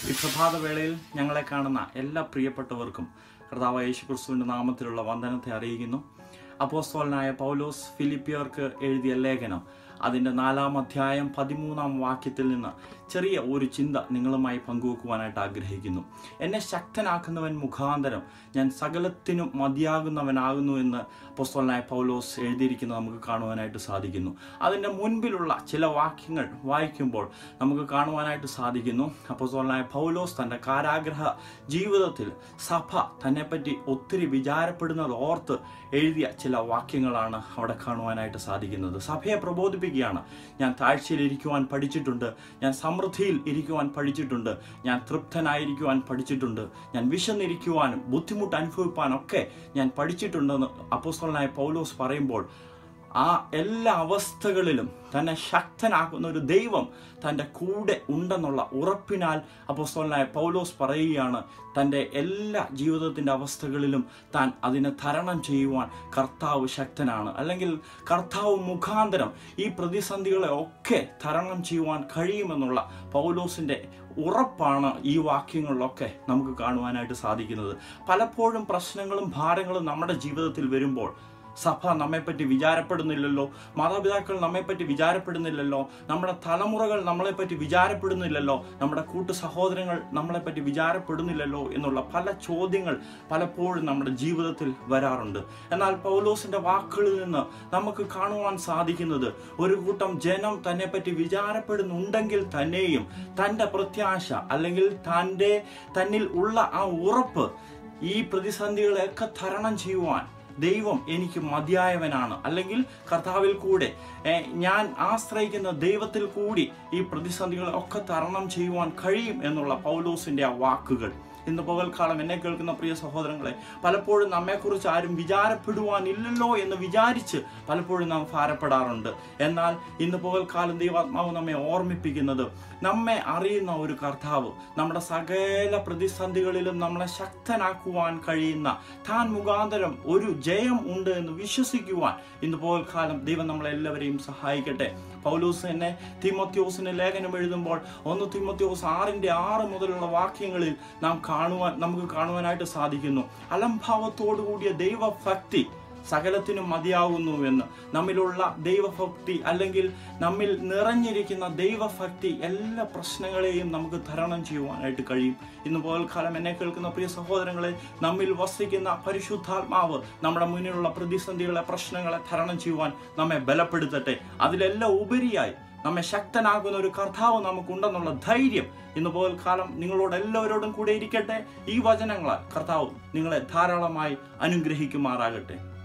ഈ പ്രഭാത വേളയിൽ ഞങ്ങളെ കാണുന്ന എല്ലാ പ്രിയപ്പെട്ടവർക്കും കർത്താവ് യേശു ക്രിസ്തുവിൻ്റെ നാമത്തിലുള്ള വന്ദനത്തെ അറിയിക്കുന്നു അപ്പോസ്തോലനായ പൗലോസ് ഫിലിപ്പിയർക്ക് എഴുതിയ ലേഖനം അതിൻ്റെ നാലാം അധ്യായം പതിമൂന്നാം വാക്യത്തിൽ നിന്ന് ചെറിയ ഒരു ചിന്ത നിങ്ങളുമായി പങ്കുവെക്കുവാനായിട്ട് ആഗ്രഹിക്കുന്നു എന്നെ ശക്തനാക്കുന്നവൻ മുഖാന്തരം ഞാൻ സകലത്തിനും മതിയാകുന്നവനാകുന്നു എന്ന് അപ്പോസ്തോലനായ പൗലോസ് എഴുതിയിരിക്കുന്നത് നമുക്ക് കാണുവാനായിട്ട് സാധിക്കുന്നു അതിൻ്റെ മുൻപിലുള്ള ചില വാക്യങ്ങൾ വായിക്കുമ്പോൾ നമുക്ക് കാണുവാനായിട്ട് സാധിക്കുന്നു അപ്പോസ്തോലനായ പൗലോസ് തൻ്റെ കാരാഗ്രഹ ജീവിതത്തിൽ സഭ തന്നെപ്പറ്റി ഒത്തിരി വിചാരപ്പെടുന്നത് ഓർത്ത് എഴുതിയ ചില വാക്യങ്ങളാണ് അവിടെ കാണുവാനായിട്ട് സാധിക്കുന്നത് സഭയെ പ്രബോധിപ്പിക്കുകയാണ് ഞാൻ താഴ്ചയിൽ ഇരിക്കുവാൻ പഠിച്ചിട്ടുണ്ട് ഞാൻ സമൃദ്ധിയിൽ ഇരിക്കുവാൻ പഠിച്ചിട്ടുണ്ട് ഞാൻ തൃപ്തനായിരിക്കുവാൻ പഠിച്ചിട്ടുണ്ട് ഞാൻ വിശന്നിരിക്കുവാനും ബുദ്ധിമുട്ട് അനുഭവിപ്പാനൊക്കെ ഞാൻ പഠിച്ചിട്ടുണ്ടെന്ന് അപ്പോസ്തലനായ പൗലോസ് പറയുമ്പോൾ ആ എല്ലാ അവസ്ഥകളിലും തന്നെ ശക്തനാക്കുന്ന ഒരു ദൈവം തൻ്റെ കൂടെ ഉണ്ടെന്നുള്ള ഉറപ്പിനാൽ അപ്പോസ്തലനായ പൗലോസ് പറയുകയാണ് തൻ്റെ എല്ലാ ജീവിതത്തിൻ്റെ അവസ്ഥകളിലും താൻ അതിനെ തരണം ചെയ്യുവാൻ കർത്താവ് ശക്തനാണ് അല്ലെങ്കിൽ കർത്താവ് മുഖാന്തരം ഈ പ്രതിസന്ധികളെ ഒക്കെ തരണം ചെയ്യുവാൻ കഴിയുമെന്നുള്ള പൗലോസിൻ്റെ ഉറപ്പാണ് ഈ വാക്യങ്ങളിലൊക്കെ നമുക്ക് കാണുവാനായിട്ട് സാധിക്കുന്നത് പലപ്പോഴും പ്രശ്നങ്ങളും ഭാരങ്ങളും നമ്മുടെ ജീവിതത്തിൽ വരുമ്പോൾ സഭ നമ്മെപ്പറ്റി വിചാരപ്പെടുന്നില്ലല്ലോ മാതാപിതാക്കൾ നമ്മെപ്പറ്റി വിചാരപ്പെടുന്നില്ലല്ലോ നമ്മുടെ തലമുറകൾ നമ്മളെപ്പറ്റി വിചാരപ്പെടുന്നില്ലല്ലോ നമ്മുടെ കൂട്ടു സഹോദരങ്ങൾ നമ്മളെപ്പറ്റി വിചാരപ്പെടുന്നില്ലല്ലോ എന്നുള്ള പല ചോദ്യങ്ങൾ പലപ്പോഴും നമ്മുടെ ജീവിതത്തിൽ വരാറുണ്ട് എന്നാൽ പൗലോസിന്റെ വാക്കുകളിൽ നിന്ന് നമുക്ക് കാണുവാൻ സാധിക്കുന്നത് ഒരു കൂട്ടം ജനം തന്നെപ്പറ്റി വിചാരപ്പെടുന്നുണ്ടെങ്കിൽ തന്നെയും തൻ്റെ പ്രത്യാശ അല്ലെങ്കിൽ തൻ്റെ തന്നിൽ ഉള്ള ആ ഉറപ്പ് ഈ പ്രതിസന്ധികളെയൊക്കെ തരണം ചെയ്യുവാൻ ദൈവം എനിക്ക് മതിയായവനാണ് അല്ലെങ്കിൽ കർത്താവിൽ കൂടെ ഏ, ഞാൻ ആശ്രയിക്കുന്ന ദൈവത്തിൽ കൂടി ഈ പ്രതിസന്ധികളെ ഒക്കെ തരണം ചെയ്യുവാൻ കഴിയും എന്നുള്ള പൗലോസിന്റെ ആ വാക്കുകൾ ഇന്ന് പകൽക്കാലം എന്നെ കേൾക്കുന്ന പ്രിയ സഹോദരങ്ങളെ പലപ്പോഴും നമ്മെക്കുറിച്ച് ആരും വിചാരപ്പെടുവാനില്ലല്ലോ എന്ന് വിചാരിച്ച് പലപ്പോഴും നാം ഭാരപ്പെടാറുണ്ട് എന്നാൽ ഇന്ന് പകൽക്കാലം ദൈവാത്മാവ് നമ്മെ ഓർമ്മിപ്പിക്കുന്നത് നമ്മെ അറിയുന്ന ഒരു കർത്താവ് നമ്മുടെ സകല പ്രതിസന്ധികളിലും നമ്മളെ ശക്തനാക്കുവാൻ കഴിയുന്ന താൻ മുഖാന്തരം ഒരു ജയം ഉണ്ട് എന്ന് വിശ്വസിക്കുവാൻ ഇന്ന് പകൽക്കാലം ദൈവം നമ്മളെല്ലാവരെയും സഹായിക്കട്ടെ പൗലൂസ് തന്നെ തിമോത്യോസിന് ലേഖനം എഴുതുമ്പോൾ ഒന്ന് തിമോത്യോസ് ആറിന്റെ ആറ് മുതലുള്ള വാക്യങ്ങളിൽ നാം കാണുവാൻ നമുക്ക് കാണുവാനായിട്ട് സാധിക്കുന്നു അലംഭാവത്തോടു കൂടിയ ദൈവഭക്തി സകലത്തിനും മതിയാകുന്നു എന്ന് നമ്മിലുള്ള ദൈവഭക്തി അല്ലെങ്കിൽ നമ്മിൽ നിറഞ്ഞിരിക്കുന്ന ദൈവഭക്തി എല്ലാ പ്രശ്നങ്ങളെയും നമുക്ക് തരണം ചെയ്യുവാനായിട്ട് കഴിയും ഇന്ന് പോൽക്കാലം എന്നെ കേൾക്കുന്ന പ്രിയ സഹോദരങ്ങളെ നമ്മിൽ വസിക്കുന്ന പരിശുദ്ധാത്മാവ് നമ്മുടെ മുന്നിലുള്ള പ്രതിസന്ധികളെ പ്രശ്നങ്ങളെ തരണം ചെയ്യുവാൻ നമ്മെ ബലപ്പെടുത്തട്ടെ അതിലെല്ലാം ഉപരിയായി നമ്മെ ശക്തനാകുന്ന ഒരു കർത്താവ് നമുക്കുണ്ടെന്നുള്ള ധൈര്യം ഇന്ന് പോൽക്കാലം നിങ്ങളോട് എല്ലാവരോടും കൂടെ ഇരിക്കട്ടെ ഈ വചനങ്ങളാൽ കർത്താവ് നിങ്ങളെ ധാരാളമായി അനുഗ്രഹിക്കുമാറാകട്ടെ